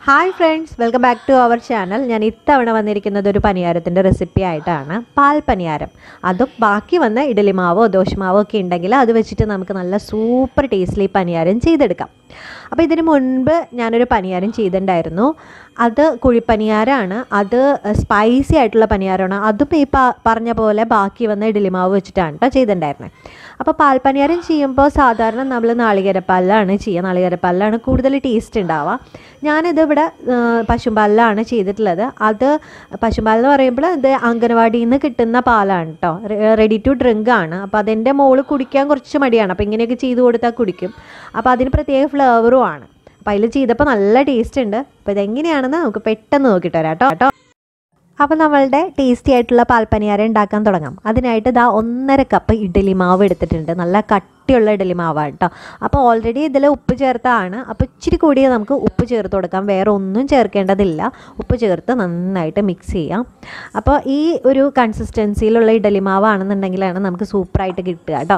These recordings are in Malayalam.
hi friends welcome back to our channel ഞാൻ ഇത്തവണ വന്നിരിക്കുന്നത് ഒരു പനിയാരത്തിൻ്റെ റെസിപ്പി ആയിട്ടാണ് പാൽ പനിയാരം അതും ബാക്കി വന്ന ഇഡലി മാവോ ദോശമാവോ ഒക്കെ ഉണ്ടെങ്കിൽ അത് വെച്ചിട്ട് നമുക്ക് നല്ല സൂപ്പർ ടേസ്റ്റിൽ പനിയാരം ചെയ്തെടുക്കാം അപ്പോൾ ഇതിന് മുൻപ് ഞാനൊരു പനിയാരം ചെയ്തിട്ടുണ്ടായിരുന്നു അത് കുഴിപ്പനിയാരമാണ് അത് സ്പൈസി ആയിട്ടുള്ള പനിയാരമാണ് അതും ഈ പ- പറഞ്ഞ പോലെ ബാക്കി വന്ന ഇഡലി മാവ് വെച്ചിട്ടാണ് കേട്ടോ ചെയ്തിട്ടുണ്ടായിരുന്നത് അപ്പോൾ പാൽപ്പനിയാരം ചെയ്യുമ്പോൾ സാധാരണ നമ്മൾ നാളികേരപ്പാലിലാണ് ചെയ്യുക നാളികേരപ്പാലിലാണ് കൂടുതൽ ടേസ്റ്റ് ഉണ്ടാവുക ഞാനിത് ഇവിടെ ആ, പശുമ്പാലിലാണ് ചെയ്തിട്ടുള്ളത് അത് പശുമ്പാൽ എന്ന് പറയുമ്പോൾ ഇത് അംഗനവാടിയിൽ നിന്ന് കിട്ടുന്ന പാലാണ് കേട്ടോ റെഡി ടു ഡ്രിങ്ക് ആണ് അപ്പോൾ അതിൻ്റെ മോള് കുടിക്കാൻ കുറച്ച് മടിയാണ് അപ്പോൾ ഇങ്ങനെയൊക്കെ ചെയ്ത് കൊടുത്താൽ കുടിക്കും അപ്പോൾ അതിന് പ്രത്യേക ഫ്ലേവറും ആണ് അപ്പോൾ അതിൽ ചെയ്തപ്പോൾ നല്ല ടേസ്റ്റ് ഉണ്ട് അപ്പോൾ ഇതെങ്ങനെയാണെന്ന് നമുക്ക് പെട്ടെന്ന് നോക്കിയിട്ട് വരാം കേട്ടോ കേട്ടോ അപ്പോൾ നമ്മളുടെ ടേസ്റ്റി ആയിട്ടുള്ള പാൽപ്പനിയാരം ഉണ്ടാക്കാൻ തുടങ്ങാം അതിനായിട്ട് ഇതാ ഒന്നര കപ്പ് ഇഡ്ഡലി മാവ് എടുത്തിട്ടുണ്ട് നല്ല കട്ടിയുള്ള ഇഡ്ഡലി മാവാണ് കേട്ടോ അപ്പോൾ ഓൾറെഡി ഇതിൽ ഉപ്പ് ചേർത്താണ് അപ്പോൾ ഇച്ചിരി കൂടിയേ നമുക്ക് ഉപ്പ് ചേർത്ത് കൊടുക്കാം വേറെ ഒന്നും ചേർക്കേണ്ടതില്ല ഉപ്പ് ചേർത്ത് നന്നായിട്ട് മിക്സ് ചെയ്യാം അപ്പോൾ ഈ ഒരു കൺസിസ്റ്റൻസിയിലുള്ള ഇഡ്ഡലി മാവാണെന്നുണ്ടെങ്കിലാണ് നമുക്ക് സൂപ്പറായിട്ട് കിട്ടുക കേട്ടോ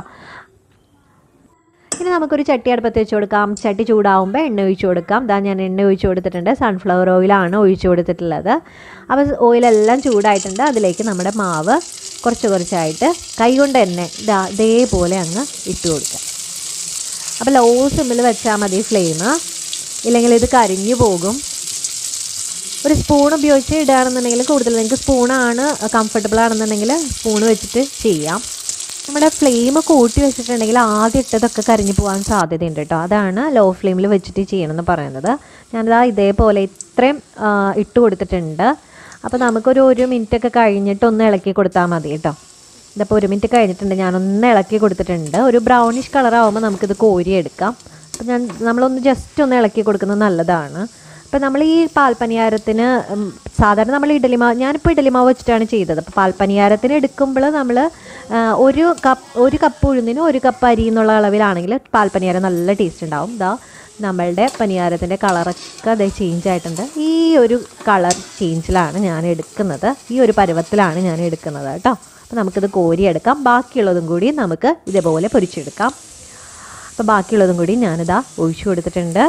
ഇനി നമുക്കൊരു ചട്ടി അടുപ്പത്ത് വെച്ച് കൊടുക്കാം ചട്ടി ചൂടാവുമ്പോൾ എണ്ണ ഒഴിച്ച് കൊടുക്കാം ഇതാ ഞാൻ എണ്ണ ഒഴിച്ച് കൊടുത്തിട്ടുണ്ട് സൺഫ്ലവർ ഓയിലാണ് ഒഴിച്ച് കൊടുത്തിട്ടുള്ളത് അപ്പോൾ ഓയിലെല്ലാം ചൂടായിട്ടുണ്ട് അതിലേക്ക് നമ്മുടെ മാവ് കുറച്ച് കുറച്ചായിട്ട് കൈകൊണ്ട് തന്നെ ഇതാ ഇതേപോലെ അങ്ങ് ഇട്ട് കൊടുക്കാം അപ്പോൾ ലോ സിമ്മിൽ വെച്ചാൽ മതി ഫ്ലെയിം ഇല്ലെങ്കിൽ ഇത് കരിഞ്ഞു പോകും ഒരു സ്പൂൺ ഉപയോഗിച്ച് ഇടുകയാണെന്നുണ്ടെങ്കിൽ കൂടുതൽ നിങ്ങൾക്ക് സ്പൂണാണ് കംഫർട്ടബിൾ ആണെന്നുണ്ടെങ്കിൽ സ്പൂൺ വെച്ചിട്ട് ചെയ്യാം നമ്മുടെ ഫ്ലെയിം കൂട്ടി വെച്ചിട്ടുണ്ടെങ്കിൽ ആദ്യം ഇട്ടതൊക്കെ കരിഞ്ഞു പോകാൻ സാധ്യതയുണ്ട് കേട്ടോ അതാണ് ലോ ഫ്ലെയിമിൽ വെച്ചിട്ട് ചെയ്യണമെന്ന് പറയുന്നത് ഞാനിതാ ഇതേപോലെ ഇത്രയും ആ, ഇട്ട് കൊടുത്തിട്ടുണ്ട് അപ്പോൾ നമുക്കൊരു ഒരു മിനിറ്റ് ഒക്കെ കഴിഞ്ഞിട്ട് ഒന്ന് ഇളക്കി കൊടുത്താൽ മതി കേട്ടോ ഇതിപ്പോൾ ഒരു മിനിറ്റ് കഴിഞ്ഞിട്ടുണ്ട് ഞാനൊന്ന് ഇളക്കി കൊടുത്തിട്ടുണ്ട് ഒരു ബ്രൗണിഷ് കളർ ആകുമ്പോൾ നമുക്കിത് കോരിയെടുക്കാം അപ്പോൾ ഞാൻ നമ്മളൊന്ന് ജസ്റ്റ് ഒന്ന് ഇളക്കി കൊടുക്കുന്നത് നല്ലതാണ് അപ്പോൾ നമ്മൾ ഈ പാൽപ്പനിയാരത്തിന് ഉം, സാധാരണ നമ്മൾ ഇഡലി മാവ് ഞാനിപ്പോൾ ഇഡലി മാവ് വെച്ചിട്ടാണ് ചെയ്തത് അപ്പോൾ പാൽപ്പനിയാരത്തിന് എടുക്കുമ്പോൾ നമ്മൾ ഒരു കപ്പ് ഒരു കപ്പ് ഉഴുന്നിന് ഒരു കപ്പ് അരി എന്നുള്ള അളവിലാണെങ്കിൽ പാൽപ്പനിയാരം നല്ല ടേസ്റ്റ് ഉണ്ടാവും ഇതാ നമ്മളുടെ പനിയാരത്തിൻ്റെ കളറൊക്കെ അത് ചേഞ്ച് ആയിട്ടുണ്ട് ഈ ഒരു കളർ ചേഞ്ചിലാണ് ഞാൻ എടുക്കുന്നത് ഈ ഒരു പരുവത്തിലാണ് ഞാൻ എടുക്കുന്നത് കേട്ടോ അപ്പോൾ നമുക്കിത് കോരിയെടുക്കാം ബാക്കിയുള്ളതും കൂടി നമുക്ക് ഇതേപോലെ പൊരിച്ചെടുക്കാം അപ്പോൾ ബാക്കിയുള്ളതും കൂടി ഞാനിതാ ഒഴിച്ചു കൊടുത്തിട്ടുണ്ട്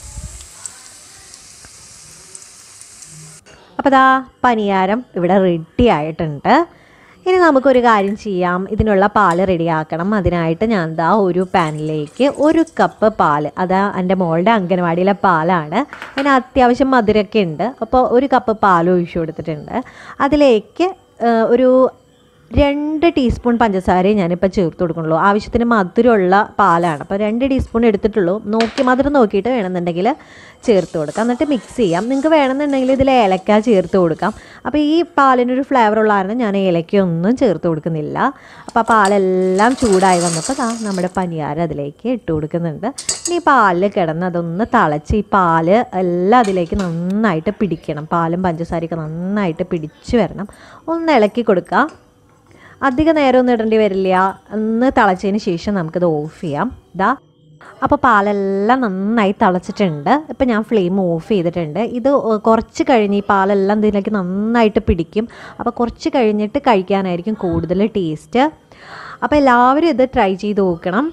അപ്പോൾ ദാ പനിയാരം ഇവിടെ റെഡി ആയിട്ടുണ്ട് ഇനി നമുക്കൊരു കാര്യം ചെയ്യാം ഇതിനുള്ള പാല് റെഡിയാക്കണം അതിനായിട്ട് ഞാൻ ദാ ഒരു പാനിലേക്ക് ഒരു കപ്പ് പാല് അത് എൻ്റെ മോളുടെ അംഗനവാടിയിലെ പാലാണ് അതിന് അത്യാവശ്യം മധുരമൊക്കെ ഉണ്ട് അപ്പോൾ ഒരു കപ്പ് പാൽ ഒഴിച്ചു കൊടുത്തിട്ടുണ്ട് അതിലേക്ക് ആ, ഒരു രണ്ട് ടീസ്പൂൺ പഞ്ചസാരയും ഞാനിപ്പോൾ ചേർത്ത് കൊടുക്കണുള്ളൂ ആവശ്യത്തിന് മധുരമുള്ള പാലാണ് അപ്പോൾ രണ്ട് ടീസ്പൂൺ എടുത്തിട്ടുള്ളൂ നോക്കി മധുരം നോക്കിയിട്ട് വേണമെന്നുണ്ടെങ്കിൽ ചേർത്ത് കൊടുക്കാം എന്നിട്ട് മിക്സ് ചെയ്യാം നിങ്ങൾക്ക് വേണമെന്നുണ്ടെങ്കിൽ ഇതിൽ ഏലക്ക ചേർത്ത് കൊടുക്കാം അപ്പോൾ ഈ പാലിനൊരു ഫ്ലേവർ ഉള്ള കാരണം ഞാൻ ഏലക്കയൊന്നും ചേർത്ത് കൊടുക്കുന്നില്ല അപ്പോൾ ആ പാലെല്ലാം ചൂടായി വന്നപ്പോൾ ദാ നമ്മുടെ പനിയാരം അതിലേക്ക് ഇട്ട് കൊടുക്കുന്നുണ്ട് ഇനി ഈ പാലിൽ കിടന്ന് അതൊന്ന് തിളച്ച് ഈ പാല് എല്ലാം അതിലേക്ക് നന്നായിട്ട് പിടിക്കണം പാലും പഞ്ചസാരയൊക്കെ നന്നായിട്ട് പിടിച്ച് വരണം ഒന്ന് ഇളക്കി കൊടുക്കുക അധിക നേരമൊന്നും ഇടേണ്ടി വരില്ല ഒന്ന് തിളച്ചതിന് ശേഷം നമുക്കിത് ഓഫ് ചെയ്യാം ഇതാ അപ്പോൾ പാലെല്ലാം നന്നായി തിളച്ചിട്ടുണ്ട് ഇപ്പം ഞാൻ ഫ്ലെയിം ഓഫ് ചെയ്തിട്ടുണ്ട് ഇത് കുറച്ച് കഴിഞ്ഞ് ഈ പാലെല്ലാം ഇതിലേക്ക് നന്നായിട്ട് പിടിക്കും അപ്പോൾ കുറച്ച് കഴിഞ്ഞിട്ട് കഴിക്കാനായിരിക്കും കൂടുതൽ ടേസ്റ്റ് അപ്പോൾ എല്ലാവരും ഇത് ട്രൈ ചെയ്ത് നോക്കണം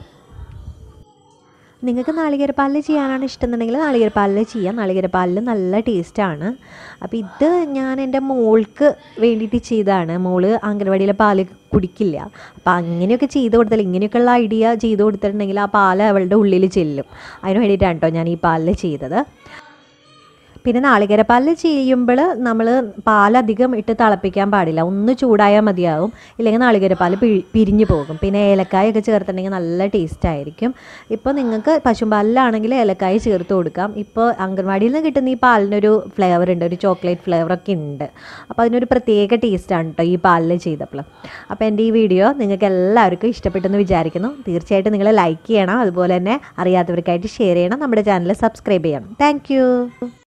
നിങ്ങൾക്ക് നാളികേരപ്പാലിൽ ചെയ്യാനാണ് ഇഷ്ടമെന്നുണ്ടെങ്കിൽ നാളികേരപ്പാലിൽ ചെയ്യാം നാളികേരപ്പാലിൽ നല്ല ടേസ്റ്റാണ് അപ്പോൾ ഇത് ഞാൻ എൻ്റെ മോൾക്ക് വേണ്ടിയിട്ട് ചെയ്തതാണ് മോള് അംഗനവാടിയിലെ പാല് കുടിക്കില്ല അപ്പോൾ അങ്ങനെയൊക്കെ ചെയ്ത് കൊടുത്താൽ ഇങ്ങനെയൊക്കെയുള്ള ഐഡിയ ചെയ്ത് കൊടുത്തിട്ടുണ്ടെങ്കിൽ ആ പാല് അവളുടെ ഉള്ളിൽ ചെല്ലും അതിന് വേണ്ടിയിട്ടാണ് കേട്ടോ ഞാൻ ഈ പാലിൽ ചെയ്തത് പിന്നെ നാളികേരപ്പാലിൽ ചെയ്യുമ്പോൾ നമ്മൾ പാലധികം ഇട്ട് തിളപ്പിക്കാൻ പാടില്ല ഒന്ന് ചൂടായാൽ മതിയാവും ഇല്ലെങ്കിൽ നാളികേരപ്പാൽ പി പിരിഞ്ഞു പോകും പിന്നെ ഏലക്കായൊക്കെ ചേർത്തിട്ടുണ്ടെങ്കിൽ നല്ല ടേസ്റ്റ് ആയിരിക്കും ഇപ്പോൾ നിങ്ങൾക്ക് പശുമ്പാലിലാണെങ്കിൽ ഏലക്കായ ചേർത്ത് കൊടുക്കാം ഇപ്പോൾ അംഗൻവാടിയിൽ നിന്ന് കിട്ടുന്ന ഈ പാലിനൊരു ഫ്ലേവർ ഉണ്ട് ഒരു ചോക്ലേറ്റ് ഫ്ലേവറൊക്കെ ഉണ്ട് അപ്പോൾ അതിനൊരു പ്രത്യേക ടേസ്റ്റാണ് കേട്ടോ ഈ പാലിൽ ചെയ്തപ്പോൾ അപ്പോൾ എൻ്റെ ഈ വീഡിയോ നിങ്ങൾക്ക് എല്ലാവർക്കും ഇഷ്ടപ്പെട്ടെന്ന് വിചാരിക്കുന്നു തീർച്ചയായിട്ടും നിങ്ങൾ ലൈക്ക് ചെയ്യണം അതുപോലെ തന്നെ അറിയാത്തവർക്കായിട്ട് ഷെയർ ചെയ്യണം നമ്മുടെ ചാനൽ സബ്സ്ക്രൈബ് ചെയ്യണം താങ്ക്